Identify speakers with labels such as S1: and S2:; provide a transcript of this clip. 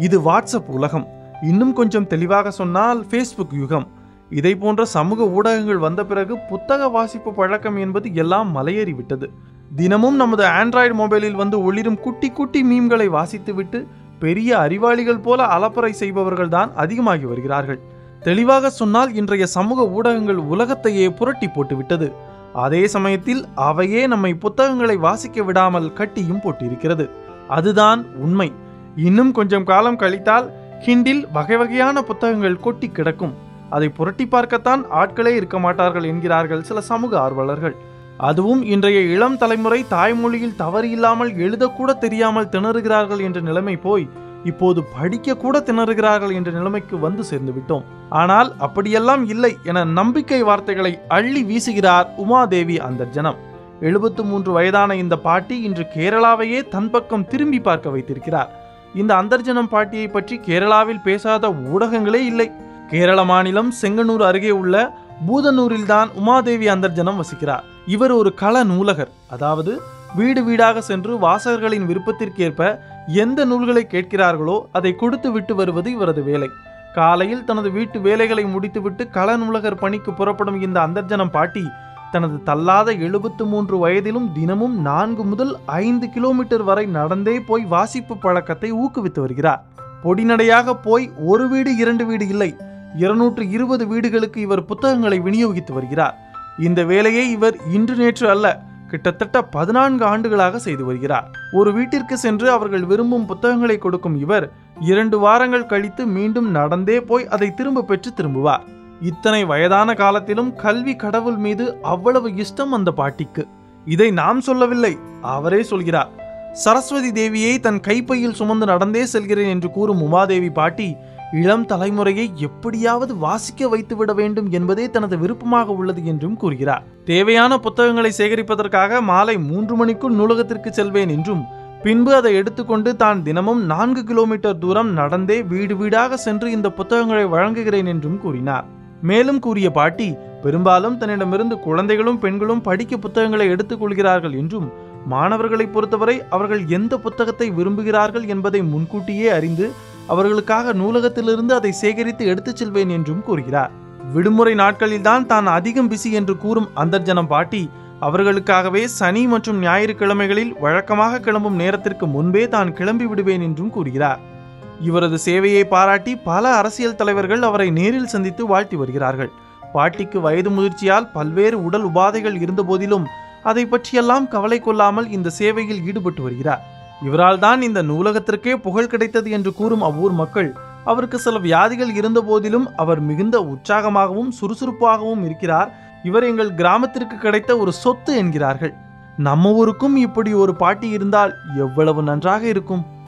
S1: இது வாட்ஸ்அப் உலகம் இன்னும் கொஞ்சம் தெளிவாக சொன்னால் ஃபேஸ்புக் யுகம் இதை போன்ற சமூக ஊடகங்கள் வந்த பிறகு புத்தக வாசிப்பு பழக்கம் என்பது எல்லாம் மலையேறிவிட்டது தினமும் நமது ஆண்ட்ராய்டு மொபைலில் வந்து ஒளிரும் குட்டி குட்டி மீம்களை வாசித்துவிட்டு பெரிய அறிவாளிகள் போல அலப்பறை செய்பவர்கள் தான் அதிகமாகி வருகிறார்கள் தெளிவாக சொன்னால் இன்றைய சமூக ஊடகங்கள் உலகத்தையே புரட்டி போட்டுவிட்டது அதே சமயத்தில் அவையே நம்மை புத்தகங்களை வாசிக்க விடாமல் கட்டியும் போட்டிருக்கிறது அதுதான் உண்மை இன்னும் கொஞ்சம் காலம் கழித்தால் கிண்டில் வகை வகையான புத்தகங்கள் கொட்டி கிடக்கும் அதை புரட்டி பார்க்கத்தான் ஆட்களே இருக்க மாட்டார்கள் என்கிறார்கள் சில சமூக ஆர்வலர்கள் அதுவும் இன்றைய இளம் தலைமுறை தாய்மொழியில் தவறு இல்லாமல் எழுதக்கூட தெரியாமல் திணறுகிறார்கள் என்ற நிலைமை போய் இப்போது படிக்க கூட திணறுகிறார்கள் என்ற நிலைமைக்கு வந்து சேர்ந்து விட்டோம் ஆனால் அப்படியெல்லாம் இல்லை என நம்பிக்கை வார்த்தைகளை அள்ளி வீசுகிறார் உமாதேவி அந்தர்ஜனம் எழுபத்து மூன்று வயதான இந்த பாட்டி இன்று கேரளாவையே தன் பக்கம் திரும்பி பார்க்க வைத்திருக்கிறார் இந்த அந்தர்ஜனம் பாட்டியை பற்றி கேரளாவில் பேசாத ஊடகங்களே இல்லை கேரள மாநிலம் செங்கனூர் அருகே உள்ள பூதனூரில்தான் உமாதேவி அந்தர்ஜனம் வசிக்கிறார் இவர் ஒரு கள நூலகர் அதாவது வீடு வீடாக சென்று வாசகர்களின் விருப்பத்திற்கேற்ப எந்த நூல்களை கேட்கிறார்களோ அதை கொடுத்து விட்டு வருவது இவரது வேலை காலையில் தனது வீட்டு வேலைகளை முடித்துவிட்டு கள நூலகர் பணிக்கு புறப்படும் இந்த அந்தர்ஜனம் பாட்டி தனது தள்ளாத எழுபத்து மூன்று வயதிலும் தினமும் நான்கு முதல் ஐந்து கிலோமீட்டர் வரை நடந்தே போய் வாசிப்பு பழக்கத்தை ஊக்குவித்து வருகிறார் பொடிநடையாக போய் ஒரு வீடு இரண்டு வீடு இல்லை இருநூற்று இருபது வீடுகளுக்கு இவர் புத்தகங்களை விநியோகித்து வருகிறார் இந்த வேலையை இவர் இன்று நேற்று அல்ல கிட்டத்தட்ட பதினான்கு ஆண்டுகளாக செய்து வருகிறார் ஒரு வீட்டிற்கு சென்று அவர்கள் விரும்பும் புத்தகங்களை கொடுக்கும் இவர் இரண்டு வாரங்கள் கழித்து மீண்டும் நடந்தே போய் அதை திரும்ப பெற்று திரும்புவார் இத்தனை வயதான காலத்திலும் கல்வி கடவுள் மீது அவ்வளவு இஷ்டம் அந்த பாட்டிக்கு இதை நாம் சொல்லவில்லை அவரே சொல்கிறார் சரஸ்வதி தேவியை தன் கைப்பையில் சுமந்து நடந்தே செல்கிறேன் என்று கூறும் உமாதேவி பாட்டி இளம் தலைமுறையை எப்படியாவது வாசிக்க வைத்துவிட வேண்டும் என்பதே தனது விருப்பமாக உள்ளது என்றும் கூறுகிறார் தேவையான புத்தகங்களை சேகரிப்பதற்காக மாலை மூன்று மணிக்குள் நூலகத்திற்கு செல்வேன் என்றும் பின்பு அதை எடுத்துக்கொண்டு தான் தினமும் நான்கு கிலோமீட்டர் தூரம் நடந்தே வீடு வீடாக சென்று இந்த புத்தகங்களை வழங்குகிறேன் என்றும் கூறினார் மேலும் கூறிய பாட்டி பெரும்பாலும் தன்னிடமிருந்து குழந்தைகளும் பெண்களும் படிக்க புத்தகங்களை எடுத்துக் கொள்கிறார்கள் என்றும் மாணவர்களை பொறுத்தவரை அவர்கள் எந்த புத்தகத்தை விரும்புகிறார்கள் என்பதை முன்கூட்டியே அறிந்து அவர்களுக்காக நூலகத்திலிருந்து அதை சேகரித்து எடுத்துச் செல்வேன் என்றும் கூறுகிறார் விடுமுறை நாட்களில்தான் தான் அதிகம் பிஸி என்று கூறும் அந்தர்ஜனம் பாட்டி அவர்களுக்காகவே சனி மற்றும் ஞாயிற்றுக்கிழமைகளில் வழக்கமாக கிளம்பும் நேரத்திற்கு முன்பே தான் கிளம்பி விடுவேன் என்றும் கூறுகிறார் இவரது சேவையை பாராட்டி பல அரசியல் தலைவர்கள் அவரை நேரில் சந்தித்து வாழ்த்தி வருகிறார்கள் பாட்டிக்கு வயது முதிர்ச்சியால் பல்வேறு உடல் உபாதைகள் இருந்தபோதிலும் அதை பற்றியெல்லாம் கவலை கொள்ளாமல் இந்த சேவையில் ஈடுபட்டு வருகிறார் இவரால் தான் இந்த நூலகத்திற்கே புகழ் கிடைத்தது என்று கூறும் அவ்வூர் மக்கள் அவருக்கு சில வியாதிகள் இருந்த போதிலும் அவர் மிகுந்த உற்சாகமாகவும் சுறுசுறுப்பாகவும் இருக்கிறார் இவர் எங்கள் கிராமத்திற்கு கிடைத்த ஒரு சொத்து என்கிறார்கள் நம்ம ஊருக்கும் இப்படி ஒரு பாட்டி இருந்தால் எவ்வளவு நன்றாக இருக்கும்